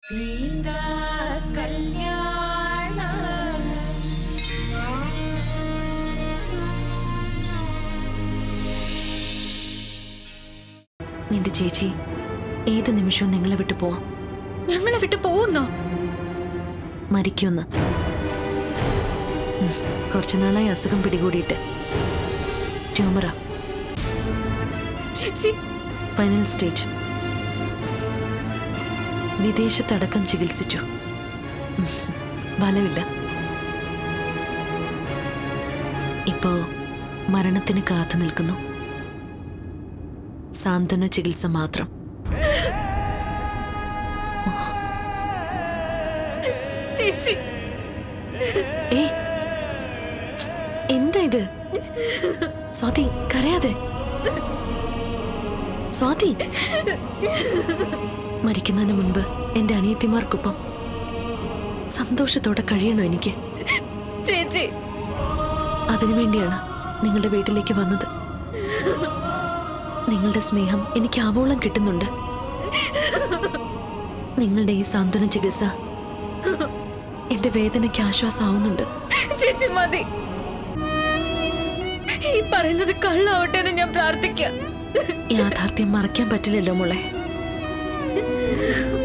സീതാ കല്യാണ നിന്റെ ചേച്ചി ഏത് നിമിഷവും നിങ്ങളെ വിട്ടു പോവാം ഞങ്ങളെ വിട്ടു പോകുന്നോ മരിക്കുമെന്ന് ഉം, കുറച്ചു നാളായി അസുഖം പിടികൂടിയിട്ട് ട്യൂമറാ ചേച്ചി ഫൈനൽ സ്റ്റേജ് വിദേശത്തടക്കം ചികിത്സിച്ചു ഉം, ഫലമില്ല ഇപ്പോ മരണത്തിന് കാത്തു നിൽക്കുന്നു സാന്ത്വന ചികിത്സ മാത്രം ചേച്ചി ഏ എന്താ ഇത് സ്വാതി കരയാതെ സ്വാതി മരിക്കുന്നതിന് മുൻപ് എന്റെ അനിയത്തിമാർക്കൊപ്പം സന്തോഷത്തോടെ കഴിയണോ എനിക്ക് ചേച്ചി അതിനുവേണ്ടിയാണ് നിങ്ങളുടെ വീട്ടിലേക്ക് വന്നത് നിങ്ങളുടെ സ്നേഹം എനിക്ക് ആവോളം കിട്ടുന്നുണ്ട് നിങ്ങളുടെ ഈ സാന്ത്വന ചികിത്സ എന്റെ വേദനയ്ക്ക് ആശ്വാസമാവുന്നുണ്ട് ചേച്ചി മതി ഈ പറയുന്നത് കള്ളാവട്ടെ എന്ന് ഞാൻ പ്രാർത്ഥിക്കാം യാഥാർത്ഥ്യം മറയ്ക്കാൻ പറ്റില്ലല്ലോ മോളെ